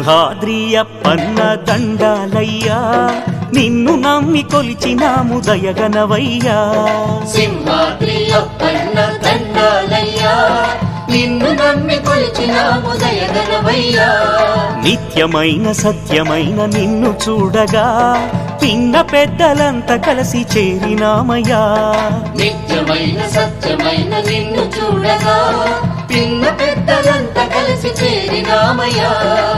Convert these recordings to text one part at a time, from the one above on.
సింహాద్రి అప్పన్న దండాలయ్యా నిన్ను నమ్మి కొలిచినాము దయగనవయ్యా సింహాద్రి అప్పన్న దండాలయ్యా నిన్ను నమ్మి కొలిచినాము దయగలవయ్యా నిత్యమైన సత్యమైన నిన్ను చూడగా పిన్న పెద్దలంతా కలిసి చేరినామయ్యా నిత్యమైన సత్యమైన నిన్ను చూడగా పిన్న పెద్దలంతా కలిసి చేరినామయ్యా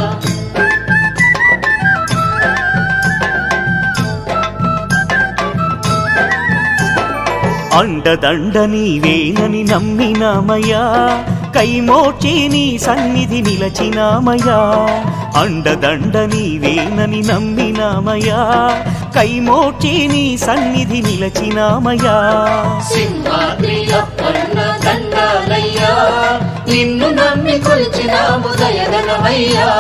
అండదండ నీవేనని నమ్మినామయ్యా కైమోచి నీ సన్నిధి నిలచినామయ్యా అండదండ నీవేనని నమ్మినామయ్యా కైమోచి నీ సన్నిధి నిలచినామయ్యా సింహాద్రి అప్పన్న దండాలయ్యా నిన్ను నమ్మి కొలిచినాము దయగలవయ్యా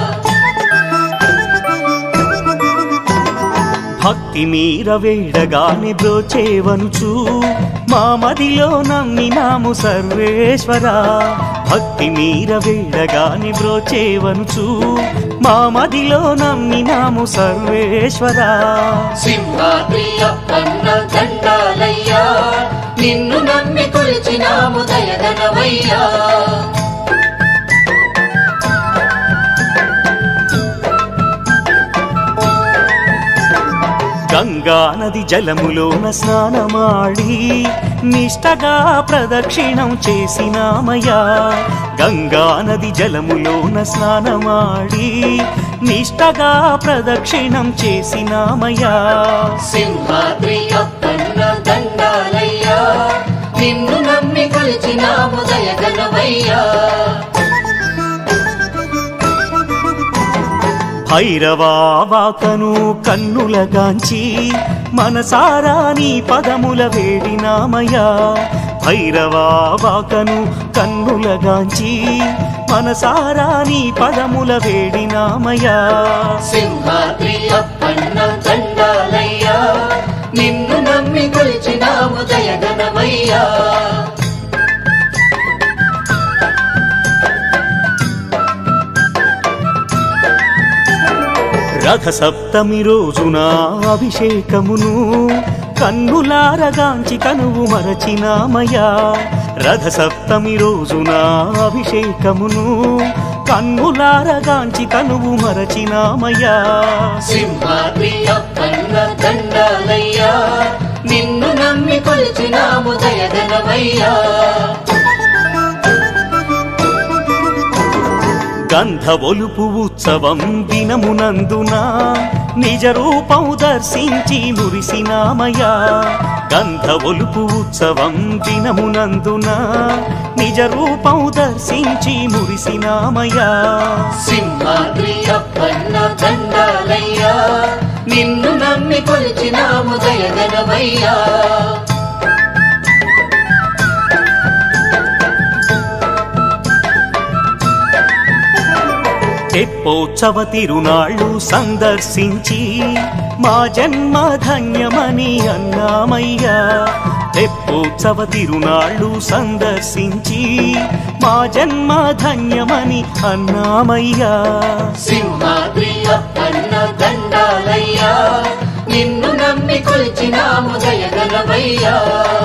భక్తి మీర వేడగానే బ్రోచేవనుచు మా మదిలో నమ్మినాము సర్వేశ్వర భక్తి మీర వేడగానే బ్రోచేవనుచు మా మదిలో నమ్మినాము సర్వేశ్వర సింహాద్రి అప్పన్న దండాలయ్యా నిన్ను నమ్మి కొలిచినాము దయగలవయ్యా గంగా నది జలములోన స్నానమాడి నిష్టగా ప్రదక్షిణం చేసినామయ్యా గంగా నది జలములోన స్నానమాడి నిష్టగా ప్రదక్షిణం చేసినామయ్యా సింహాద్రి అప్పన్న దండాలయ్యా నిన్ను నమ్మి కొలిచినాము దయగలవయ్యా భైరవాకను కన్నులగాంచి మనసారా నీ పదముల వేడినామయ్యా భైరవాకను కన్నులగాంచి మనసారా నీ పదముల వేడినామయ్యా సింహాద్రి అప్పన్న దండాలయ్యా నిన్ను నమ్మి కొలిచినాము దయగలవయ్యా రథ సప్తమి రోజున అభిషేకమును కన్నులారగాంచి కనువు మరచినామయ్యా రథ సప్తమి రోజున అభిషేకమును కన్నులారగాంచి కనువు మరచినామయ్యా సింహాద్రి అప్పన్న దండాలయ్యా నిన్ను నమ్మి కొలిచినాము దయగలవయ్యా గంధ ఒలుపు ఉత్సవం దినమునందున నిజ రూపం దర్శించి మురిసినామయ్యా గంధ ఒలుపు ఉత్సవం దినమునందున నిజ రూపం దర్శించి మురిసినామయ్యా సింహాద్రి అప్పన్న దండాలయ్యా నిన్ను నమ్మి కొలిచినాము దయగలవయ్యా తెప్పోత్సవ తిరునాళ్ళు సందర్శించి మా జన్మ ధన్యమని అన్నామయ్యా తెప్పోత్సవ తిరునాళ్ళు సందర్శించి మా జన్మ ధన్యమని అన్నామయ్యా సింహాద్రి అప్పన్న దండాలయ్యా నిన్ను నమ్మి కొలిచినాము దయగలవయ్యా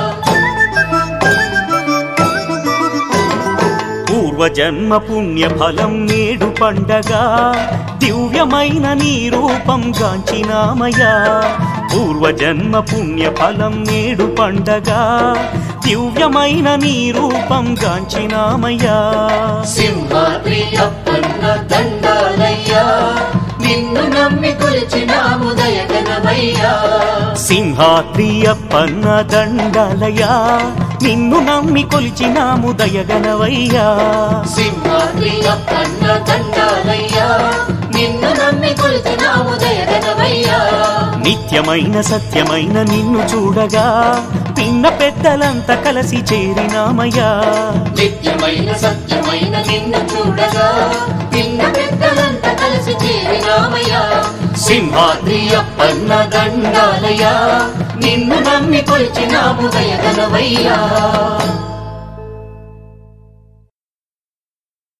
పూర్వజన్మ పుణ్య ఫలం నేడు పండగా దివ్యమైన నీ రూపం గాంచినామయ్యా పూర్వజన్మ పుణ్య ఫలం నేడు పండగా దివ్యమైన నీ రూపం గాంచినామయ్యా సింహాద్రి అప్పన్న దండాలయ్యా నిన్ను నమ్మి కొలిచినాము దయగలవయ్యా సింహాద్రి అప్పన్న దండాలయ్యా నిన్ను నమ్మి కొలిచినాము దయగనవయ్యా సింహాద్రి అప్పన్న దండాలయ్యా నిన్ను నమ్మి కొలిచినాము దయగలవయ్యా నిత్యమైన సత్యమైన నిన్ను చూడగా పిన్న పెద్దలంతా కలిసి చేరినామయ్యా నిత్యమైన సత్యమైన నిన్ను చూడగా నిన్న పెద్దలంతా కలిసి చేరినామయ్యా సింహాద్రి అప్పన్న దండాలయ్యా నిన్ను నమ్మి కొలిచినాము దయగలవయ్యా